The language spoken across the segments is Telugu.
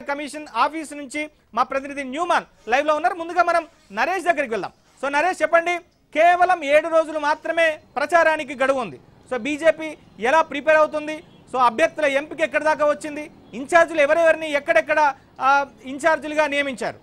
కమిషన్ ఆఫీస్ నుంచి మా ప్రతినిధి న్యూమాన్ లైవ్ లో ఉన్నారు ముందుగా మనం నరేష్ దగ్గరికి వెళ్దాం సో నరేష్ చెప్పండి కేవలం ఏడు రోజులు మాత్రమే ప్రచారానికి గడువు ఉంది సో బీజేపీ ఎలా ప్రిపేర్ అవుతుంది సో అభ్యర్థుల ఎంపిక ఎక్కడి దాకా వచ్చింది ఇన్ఛార్జీలు ఎవరెవరిని ఎక్కడెక్కడ ఆ, ఇన్ఛార్జీలుగా నియమించారు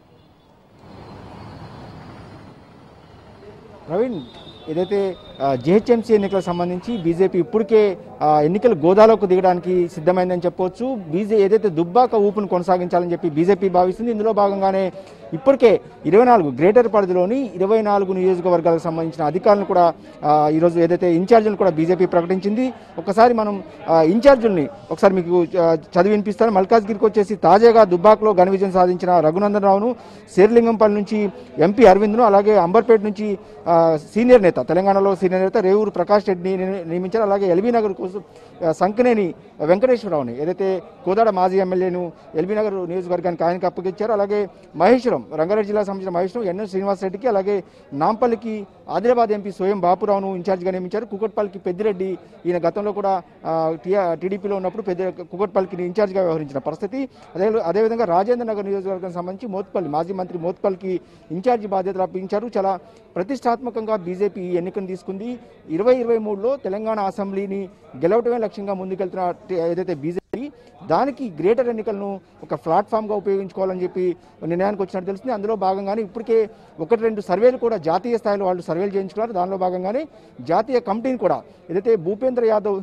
ప్రవీణ్ ఏదైతే జిహెచ్ఎంసీ ఎన్నికలకు సంబంధించి బీజేపీ ఇప్పటికే ఆ, ఎన్నికల గోదాలోకి దిగడానికి సిద్ధమైందని చెప్పొచ్చు బీజే ఏదైతే దుబ్బాక ఊపును కొనసాగించాలని చెప్పి బీజేపీ భావిస్తుంది ఇందులో భాగంగానే ఇప్పటికే ఇరవై నాలుగు గ్రేటర్ పరిధిలోని ఇరవై నాలుగు నియోజకవర్గాలకు సంబంధించిన అధికారులను కూడా ఆ, ఈరోజు ఏదైతే ఇన్ఛార్జీలను కూడా బీజేపీ ప్రకటించింది ఒకసారి మనం ఆ, ఇన్ఛార్జీల్ని ఒకసారి మీకు ఆ, చదివి వినిపిస్తాను మల్కాజ్గిరికి వచ్చేసి తాజాగా దుబ్బాకలో ఘన విజయం సాధించిన రఘునందన్ రావును శేర్లింగంపల్లి నుంచి ఎంపీ అరవింద్ను అలాగే అంబర్పేట నుంచి ఆ, సీనియర్ నేత తెలంగాణలో సీనియర్ నేత రేవూరు ప్రకాష్ రెడ్డిని నియ- నియమించారు అలాగే ఎల్బీ నగర్ కోసం ఆ, సంకనేని వెంకటేశ్వరరావుని ఏదైతే కోదాడ మాజీ ఎమ్మెల్యేను ఎల్బీ నగర్ నియోజకవర్గానికి ఆయనకు అప్పగించారు అలాగే మహేశ్వరం రంగారెడ్డి జిల్లాకు సంబంధించిన మహేశ్వరం ఎన్ఎస్ శ్రీనివాసరెడ్డికి అలాగే నాంపల్లికి ఆదిలాబాద్ ఎంపీ స్వయం బాపురావును ఇన్ఛార్జిగా నియమించారు కుకట్పల్లికి పెద్దిరెడ్డి ఈయన గతంలో కూడా ఆ, టీ- టీడీపీలో ఉన్నప్పుడు పెద్ద కుకట్పల్లికి ఇన్ఛార్జిగా వ్యవహరించిన పరిస్థితి అదే అదేవిధంగా రాజేంద్ర నగర్ నియోజకవర్గం సంబంధించి మోత్పల్లి మాజీ మంత్రి మోత్పల్లికి ఇన్ఛార్జి బాధ్యతలు అప్పగించారు చాలా ప్రతిష్టాత్మకంగా బీజేపీ ఈ ఎన్నికను తీసుకుంది ఇరవై ఇరవై మూడులో తెలంగాణ అసెంబ్లీని గెలవటమే లక్ష్యంగా ముందుకెళ్తున్న టి- ఏదైతే బీజేపీ దానికి గ్రేటర్ ఎన్నికలను ఒక ప్లాట్ఫామ్గా ఉపయోగించుకోవాలని చెప్పి నిర్ణయానికి వచ్చినట్టు తెలిసింది అందులో భాగంగానే ఇప్పటికే ఒకటి రెండు సర్వేలు కూడా జాతీయ స్థాయిలో వాళ్ళు సర్వేలు చేయించుకున్నారు దానిలో భాగంగానే జాతీయ కమిటీని కూడా ఏదైతే భూపేంద్ర యాదవ్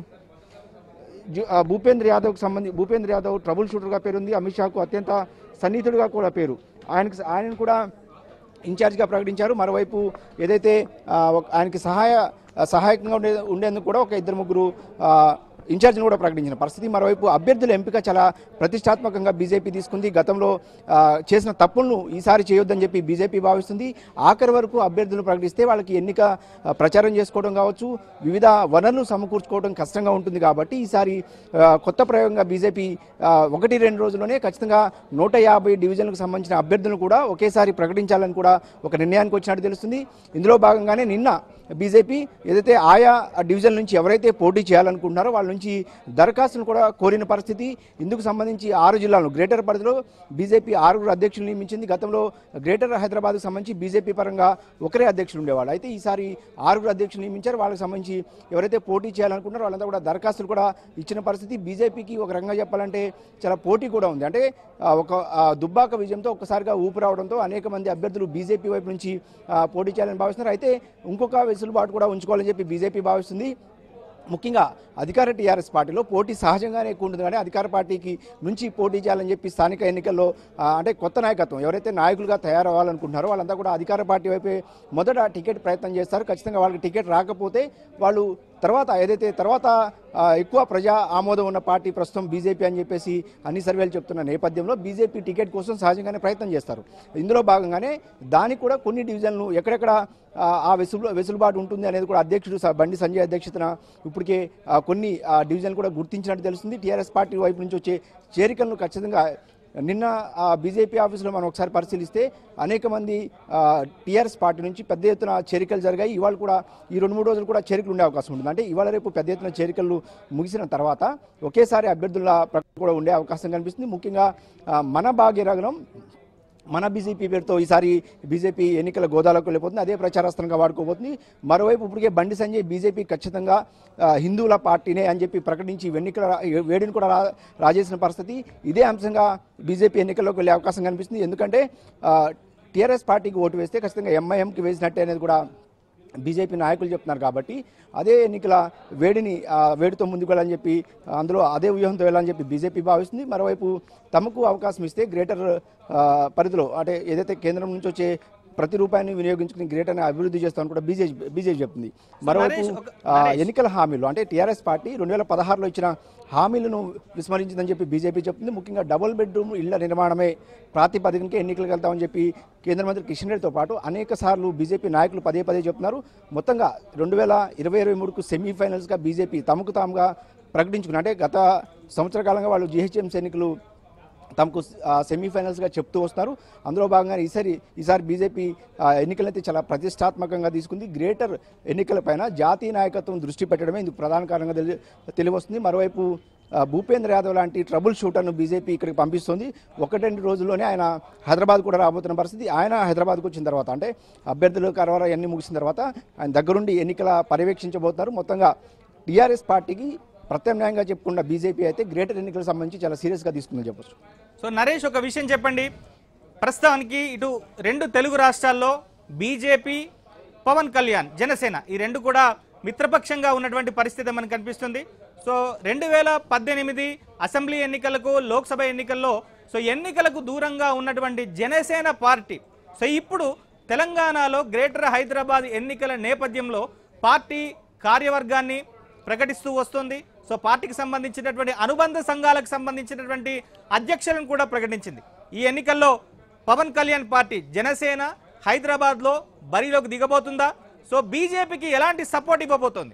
జు- ఆ, భూపేంద్ర యాదవ్కి సంబంధించి భూపేంద్ర యాదవ్ ట్రబుల్ షూటర్గా పేరుంది అమిత్ షాకు అత్యంత సన్నిహితుడిగా కూడా పేరు ఆయనకి ఆయనను కూడా ఇన్ఛార్జ్గా ప్రకటించారు మరోవైపు ఏదైతే ఆ, ఒక- ఆయనకి సహాయ ఆ, సహాయకంగా ఉండే ఉండేందుకు కూడా ఒక ఇద్దరు ముగ్గురు ఆ, ఇన్ఛార్జిని కూడా ప్రకటించిన పరిస్థితి మరోవైపు అభ్యర్థుల ఎంపిక చాలా ప్రతిష్టాత్మకంగా బీజేపీ తీసుకుంది గతంలో ఆ, చేసిన తప్పులను ఈసారి చేయొద్దని చెప్పి బీజేపీ భావిస్తుంది ఆఖరి వరకు అభ్యర్థులను ప్రకటిస్తే వాళ్ళకి ఎన్నిక ఆ, ప్రచారం చేసుకోవడం కావచ్చు వివిధ వనరులు సమకూర్చుకోవడం కష్టంగా ఉంటుంది కాబట్టి ఈసారి ఆ, కొత్త ప్రయోగంగా బీజేపీ ఆ, ఒకటి రెండు రోజుల్లోనే ఖచ్చితంగా నూట యాభై డివిజన్లకు సంబంధించిన అభ్యర్థులను కూడా ఒకేసారి ప్రకటించాలని కూడా ఒక నిర్ణయానికి వచ్చినట్టు తెలుస్తుంది ఇందులో భాగంగానే నిన్న బీజేపీ ఏదైతే ఆయా డివిజన్ నుంచి ఎవరైతే పోటీ చేయాలనుకుంటున్నారో వాళ్ళ నుంచి దరఖాస్తులు కూడా కోరిన పరిస్థితి ఇందుకు సంబంధించి ఆరు జిల్లాలను గ్రేటర్ పరిధిలో బీజేపీ ఆరుగురు అధ్యక్షులు నియమించింది గతంలో గ్రేటర్ హైదరాబాద్కు సంబంధించి బీజేపీ పరంగా ఒకరే అధ్యక్షులు ఉండేవాళ్ళు అయితే ఈసారి ఆరుగురు అధ్యక్షులు నియమించారు వాళ్ళకి సంబంధించి ఎవరైతే పోటీ చేయాలనుకుంటారో వాళ్ళంతా కూడా దరఖాస్తులు కూడా ఇచ్చిన పరిస్థితి బీజేపీకి ఒక రకంగా చెప్పాలంటే చాలా పోటీ కూడా ఉంది అంటే ఆ, ఒక ఆ, దుబ్బాక విజయంతో ఒక్కసారిగా ఊపు రావడంతో అనేక మంది అభ్యర్థులు బీజేపీ వైపు నుంచి ఆ, పోటీ చేయాలని భావిస్తున్నారు అయితే ఇంకొక వెసులుబాటు కూడా ఉంచుకోవాలని చెప్పి బీజేపీ భావిస్తుంది ముఖ్యంగా అధికార టీఆర్ఎస్ పార్టీలో పోటీ సహజంగానే ఎక్కువ ఉంటుంది కానీ అధికార పార్టీకి నుంచి పోటీ చేయాలని చెప్పి స్థానిక ఎన్నికల్లో ఆ, అంటే కొత్త నాయకత్వం ఎవరైతే నాయకులుగా తయారవ్వాలనుకుంటున్నారో వాళ్ళంతా కూడా అధికార పార్టీ వైపే మొదట టికెట్ ప్రయత్నం చేస్తారు ఖచ్చితంగా వాళ్ళకి టికెట్ రాకపోతే వాళ్ళు తర్వాత ఏదైతే తర్వాత ఆ, ఎక్కువ ప్రజా ఆమోదం ఉన్న పార్టీ ప్రస్తుతం బీజేపీ అని చెప్పేసి అన్ని సర్వేలు చెప్తున్న నేపథ్యంలో బీజేపీ టికెట్ కోసం సహజంగానే ప్రయత్నం చేస్తారు ఇందులో భాగంగానే దానికి కూడా కొన్ని డివిజన్లు ఎక్కడెక్కడ ఆ, ఆ వెసులు వెసులుబాటు ఉంటుంది అనేది కూడా అధ్యక్షుడు స- బండి సంజయ్ అధ్యక్షతన ఇప్పటికే ఆ, కొన్ని ఆ, డివిజన్ కూడా గుర్తించినట్టు తెలుస్తుంది టీఆర్ఎస్ పార్టీ వైపు నుంచి వచ్చే చేరికలను ఖచ్చితంగా నిన్న ఆ బీజేపీ ఆఫీసులో మనం ఒకసారి పరిశీలిస్తే అనేక మంది టీఆర్ఎస్ పార్టీ నుంచి పెద్ద ఎత్తున చేరికలు జరిగాయి ఇవాళ కూడా ఈ రెండు మూడు రోజులు కూడా చేరికలు ఉండే అవకాశం ఉంటుంది అంటే ఇవాళ రేపు పెద్ద ఎత్తున చేరికలు ముగిసిన తర్వాత ఒకేసారి అభ్యర్థుల ప్రకటన కూడా ఉండే అవకాశం కనిపిస్తుంది ముఖ్యంగా ఆ, మన భాగ్యరగనం మన బీజేపీ పేరుతో ఈసారి బీజేపీ ఎన్నికల గోదాలోకి వెళ్ళిపోతుంది అదే ప్రచారాస్త్రంగా వాడుకోబోతుంది మరోవైపు ఇప్పటికే బండి సంజయ్ బీజేపీ ఖచ్చితంగా ఆ, హిందువుల పార్టీనే అని చెప్పి ప్రకటించి ఈ ఎన్నికల వేడిని కూడా రా- రాజేసిన పరిస్థితి ఇదే అంశంగా బీజేపీ ఎన్నికల్లోకి వెళ్ళే అవకాశం కనిపిస్తుంది ఎందుకంటే టీఆర్ఎస్ పార్టీకి ఓటు వేస్తే ఖచ్చితంగా ఎంఐఎంకి వేసినట్టే అనేది కూడా బీజేపీ నాయకులు చెప్తున్నారు కాబట్టి అదే ఎన్నికల వేడిని ఆ, వేడితో ముందుకు వెళ్ళాలని చెప్పి ఆ, అందులో అదే వ్యూహంతో వెళ్ళాలని చెప్పి బీజేపీ భావిస్తుంది మరోవైపు తమకు అవకాశం ఇస్తే గ్రేటర్ ఆ, పరిధిలో అంటే ఏదైతే కేంద్రం నుంచి వచ్చే ప్రతి రూపాయిని వినియోగించుకుని గ్రేటర్ అభివృద్ధి చేస్తామని కూడా బీజేపీ బీజేపీ చెప్తుంది మరోవైపు నరేష్, ఒక- ఆ, నరేష్. ఎన్నికల హామీలు అంటే టీఆర్ఎస్ పార్టీ రెండు వేల పదహారులో ఇచ్చిన హామీలను విస్మరించిందని చెప్పి బీజేపీ చెప్తుంది ముఖ్యంగా డబుల్ బెడ్రూమ్ ఇళ్ల నిర్మాణమే ప్రాతిపదికనకే ఎన్నికలకు వెళ్తామని చెప్పి కేంద్ర మంత్రి కిషన్ రెడ్డితో పాటు అనేక సార్లు బీజేపీ నాయకులు పదే పదే చెప్తున్నారు మొత్తంగా రెండు వేల ఇరవై ఇరవై మూడుకు సెమీఫైనల్స్గా బీజేపీ తమకు తాముగా ప్రకటించుకున్నారు అంటే గత సంవత్సర కాలంగా వాళ్ళు జీహెచ్ఎంసీ ఎన్నికలు తమకు ఆ, సెమీఫైనల్స్గా చెప్తూ వస్తున్నారు అందులో భాగంగా ఈసారి ఈసారి బీజేపీ ఆ, ఎన్నికలైతే చాలా ప్రతిష్టాత్మకంగా తీసుకుంది గ్రేటర్ ఎన్నికలపైన జాతీయ నాయకత్వం దృష్టి పెట్టడమే ఇందుకు ప్రధాన కారణంగా తెలి తెలివస్తుంది మరోవైపు ఆ, భూపేంద్ర యాదవ్ లాంటి ట్రబుల్ షూటర్ను బీజేపీ ఇక్కడికి పంపిస్తుంది ఒకటి రెండు రోజుల్లోనే ఆయన హైదరాబాద్ కూడా రాబోతున్న పరిస్థితి ఆయన హైదరాబాద్కు వచ్చిన తర్వాత అంటే అభ్యర్థులు కరవర అన్ని ముగిసిన తర్వాత ఆయన దగ్గరుండి ఎన్నికల పర్యవేక్షించబోతున్నారు మొత్తంగా టీఆర్ఎస్ పార్టీకి ప్రత్యామ్నాయంగా చెప్పుకున్న బీజేపీ అయితే గ్రేటర్ ఎన్నికలకు సంబంధించి చాలా సీరియస్గా తీసుకుందని చెప్పొచ్చు సో నరేష్ ఒక విషయం చెప్పండి ప్రస్తుతానికి ఇటు రెండు తెలుగు రాష్ట్రాల్లో బీజేపీ పవన్ కళ్యాణ్ జనసేన ఈ రెండు కూడా మిత్రపక్షంగా ఉన్నటువంటి పరిస్థితి మనకు కనిపిస్తుంది సో రెండు వేల పద్దెనిమిది అసెంబ్లీ ఎన్నికలకు లోక్సభ ఎన్నికల్లో సో ఎన్నికలకు దూరంగా ఉన్నటువంటి జనసేన పార్టీ సో ఇప్పుడు తెలంగాణలో గ్రేటర్ హైదరాబాద్ ఎన్నికల నేపథ్యంలో పార్టీ కార్యవర్గాన్ని ప్రకటిస్తూ వస్తుంది సో పార్టీకి సంబంధించినటువంటి అనుబంధ సంఘాలకు సంబంధించినటువంటి అధ్యక్షులను కూడా ప్రకటించింది ఈ ఎన్నికల్లో పవన్ కళ్యాణ్ పార్టీ జనసేన హైదరాబాద్లో బరిలోకి దిగబోతుందా సో బీజేపీకి ఎలాంటి సపోర్ట్ ఇవ్వబోతోంది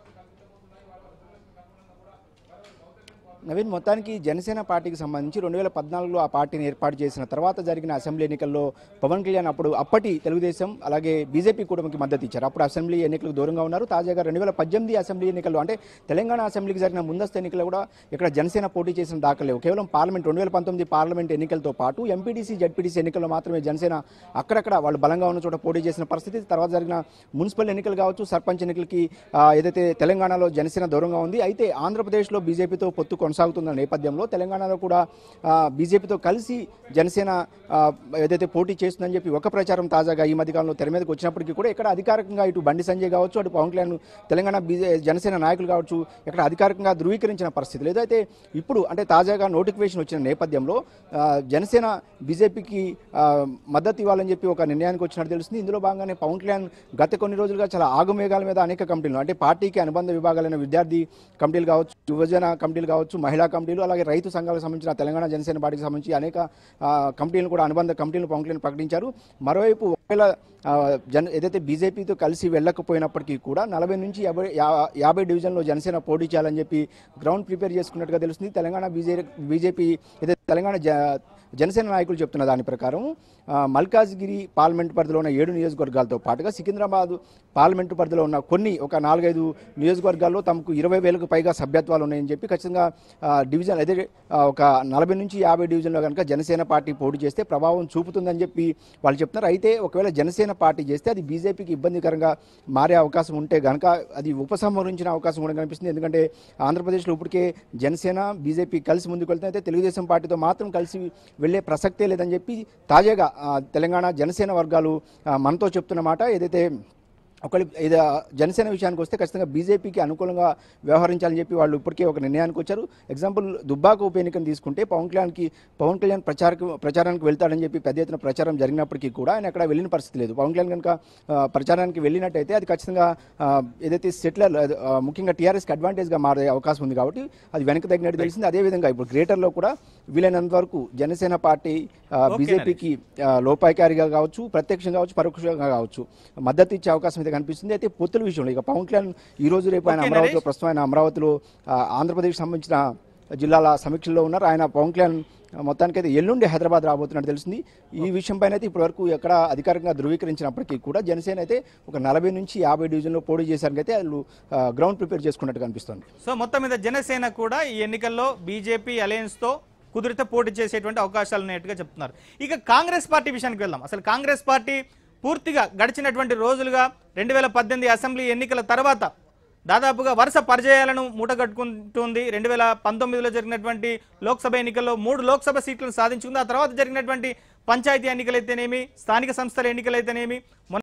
నవీన్ మొత్తానికి జనసేన పార్టీకి సంబంధించి రెండు వేల పద్నాలుగులో ఆ పార్టీని ఏర్పాటు చేసిన తర్వాత జరిగిన అసెంబ్లీ ఎన్నికల్లో పవన్ కళ్యాణ్ అప్పుడు అప్పటి తెలుగుదేశం అలాగే బీజేపీ కూటమికి మద్దతు ఇచ్చారు అప్పుడు అసెంబ్లీ ఎన్నికలకు దూరంగా ఉన్నారు తాజాగా రెండు వేల పద్దెనిమిది అసెంబ్లీ ఎన్నికల్లో అంటే తెలంగాణ అసెంబ్లీకి జరిగిన ముందస్తు ఎన్నికల్లో కూడా ఇక్కడ జనసేన పోటీ చేసిన దాఖలేవు కేవలం పార్లమెంట్ రెండు వేల పంతొమ్మిది పార్లమెంట్ ఎన్నికలతో పాటు ఎంపీటీసీ జడ్పీటీసీ ఎన్నికల్లో మాత్రమే జనసేన అక్కడక్కడ వాళ్ళు బలంగా ఉన్న చోట పోటీ చేసిన పరిస్థితి తర్వాత జరిగిన మున్సిపల్ ఎన్నికలు కావచ్చు సర్పంచ్ ఎన్నికలకి ఆ, ఏదైతే తెలంగాణలో జనసేన దూరంగా ఉంది అయితే ఆంధ్రప్రదేశ్లో బీజేపీతో పొత్తు కొనసాగుతున్న నేపథ్యంలో తెలంగాణలో కూడా ఆ, బీజేపీతో కలిసి జనసేన ఆ, ఏదైతే పోటీ చేస్తుందని చెప్పి ఒక ప్రచారం తాజాగా ఈ మధ్యకాలంలో తెర మీదకి వచ్చినప్పటికీ కూడా ఇక్కడ అధికారికంగా ఇటు బండి సంజయ్ కావచ్చు అటు పవన్ కళ్యాణ్ తెలంగాణ బీజే జనసేన నాయకులు కావచ్చు ఇక్కడ అధికారికంగా ధృవీకరించిన పరిస్థితి ఏదైతే ఇప్పుడు అంటే తాజాగా నోటిఫికేషన్ వచ్చిన నేపథ్యంలో ఆ, జనసేన బీజేపీకి ఆ, మద్దతు ఇవ్వాలని చెప్పి ఒక నిర్ణయానికి వచ్చినట్టు తెలుస్తుంది ఇందులో భాగంగానే పవన్ కళ్యాణ్ గత కొన్ని రోజులుగా చాలా ఆగమేఘాల మీద అనేక కమిటీలు అంటే పార్టీకి అనుబంధ విభాగాలైన విద్యార్థి కమిటీలు కావచ్చు యువజన కమిటీలు కావచ్చు మహిళా కమిటీలు అలాగే రైతు సంఘాలకు సంబంధించిన తెలంగాణ జనసేన పార్టీకి సంబంధించి అనేక ఆ, కమిటీలను కూడా అనుబంధ కమిటీలను పవన్ కళ్యాణ్ ప్రకటించారు మరోవైపు ఒకవేళ ఆ, జన ఏదైతే బీజేపీతో కలిసి వెళ్ళకపోయినప్పటికీ కూడా నలభై నుంచి యాభై యా- యాభై డివిజన్లో జనసేన పోటీ చేయాలని చెప్పి గ్రౌండ్ ప్రిపేర్ చేసుకున్నట్టుగా తెలుస్తుంది తెలంగాణ బీజే బీజేపీ ఏదైతే తెలంగాణ జ జనసేన నాయకులు చెప్తున్న దాని ప్రకారం ఆ, మల్కాజ్గిరి పార్లమెంట్ పరిధిలో ఉన్న ఏడు నియోజకవర్గాలతో పాటుగా సికింద్రాబాద్ పార్లమెంటు పరిధిలో ఉన్న కొన్ని ఒక నాలుగైదు నియోజకవర్గాల్లో తమకు ఇరవై వేలకు పైగా సభ్యత్వాలు ఉన్నాయని చెప్పి ఖచ్చితంగా ఆ, డివిజన్ అదే ఆ, ఒక నలభై నుంచి యాభై డివిజన్లో కనుక జనసేన పార్టీ పోటీ చేస్తే ప్రభావం చూపుతుందని చెప్పి వాళ్ళు చెప్తున్నారు అయితే ఒకవేళ జనసేన పార్టీ చేస్తే అది బీజేపీకి ఇబ్బందికరంగా మారే అవకాశం ఉంటే కనుక అది ఉపసంహరించిన అవకాశం కూడా కనిపిస్తుంది ఎందుకంటే ఆంధ్రప్రదేశ్లో ఇప్పటికే జనసేన బీజేపీ కలిసి ముందుకు వెళ్తే అయితే తెలుగుదేశం పార్టీతో మాత్రం కలిసి వెళ్లే ప్రసక్తే లేదని చెప్పి తాజాగా ఆ, తెలంగాణ జనసేన వర్గాలు ఆ, మనతో చెప్తున్న మాట ఏదైతే ఒకవేళ ఇది జనసేన విషయానికి వస్తే ఖచ్చితంగా బీజేపీకి అనుకూలంగా వ్యవహరించాలని చెప్పి వాళ్ళు ఇప్పటికే ఒక నిర్ణయానికి వచ్చారు ఎగ్జాంపుల్ దుబ్బాక ఉప ఎన్నికను తీసుకుంటే పవన్ కళ్యాణ్కి పవన్ కళ్యాణ్ ప్రచారకు ప్రచారానికి వెళ్తాడని చెప్పి పెద్ద ఎత్తున ప్రచారం జరిగినప్పటికీ కూడా ఆయన అక్కడ వెళ్ళిన పరిస్థితి లేదు పవన్ కళ్యాణ్ కనుక ఆ, ప్రచారానికి వెళ్ళినట్టయితే అది ఖచ్చితంగా ఆ, ఏదైతే సెటిలర్ ఆ, ముఖ్యంగా టీఆర్ఎస్కి అడ్వాంటేజ్గా మారే అవకాశం ఉంది కాబట్టి అది వెనక తగ్గినట్టు తెలిసింది అదేవిధంగా ఇప్పుడు గ్రేటర్లో కూడా వీలైనంత వరకు జనసేన పార్టీ ఆ, ఓకే, బీజేపీకి ఆ, లోపాయికారిగా కావచ్చు ప్రత్యక్షంగా కావచ్చు పరోక్షంగా కావచ్చు మద్దతు ఇచ్చే అవకాశం అయితే కనిపిస్తుంది అయితే పొత్తుల విషయంలో ఇక పవన్ కళ్యాణ్ ఈ రోజు రేపు ఆయన ఓకే, అమరావతిలో నరేష్. ప్రస్తుతం ఆయన అమరావతిలో ఆ, ఆంధ్రప్రదేశ్ సంబంధించిన జిల్లాల సమీక్షల్లో ఉన్నారు ఆయన పవన్ కళ్యాణ్ మొత్తానికి అయితే ఎల్లుండి హైదరాబాద్ రాబోతున్నట్టు తెలిసింది ఈ విషయం పైన అయితే ఇప్పటివరకు ఎక్కడ అధికారికంగా ధృవీకరించినప్పటికీ కూడా జనసేన అయితే ఒక నలభై నుంచి యాభై డివిజన్లో పోటీ చేశారని అయితే వాళ్ళు ఆ, గ్రౌండ్ ప్రిపేర్ చేసుకున్నట్టు కనిపిస్తుంది సో మొత్తం మీద జనసేన కూడా ఈ ఎన్నికల్లో బీజేపీ అలయన్స్తో కుదిరితే పోటీ చేసేటువంటి అవకాశాలు ఉన్నట్టుగా చెప్తున్నారు ఇక కాంగ్రెస్ పార్టీ విషయానికి వెళ్దాం అసలు కాంగ్రెస్ పార్టీ పూర్తిగా గడిచినటువంటి రోజులుగా రెండు వేల పద్దెనిమిది అసెంబ్లీ ఎన్నికల తర్వాత దాదాపుగా వరుస పరాజయాలను మూటగట్టుకుంటుంది రెండు వేల పంతొమ్మిదిలో జరిగినటువంటి లోక్సభ ఎన్నికల్లో మూడు లోక్సభ సీట్లను సాధించుకుంది ఆ తర్వాత జరిగినటువంటి పంచాయతీ ఎన్నికలైతేనేమి స్థానిక సంస్థల ఎన్నికలైతేనేమి మొన్న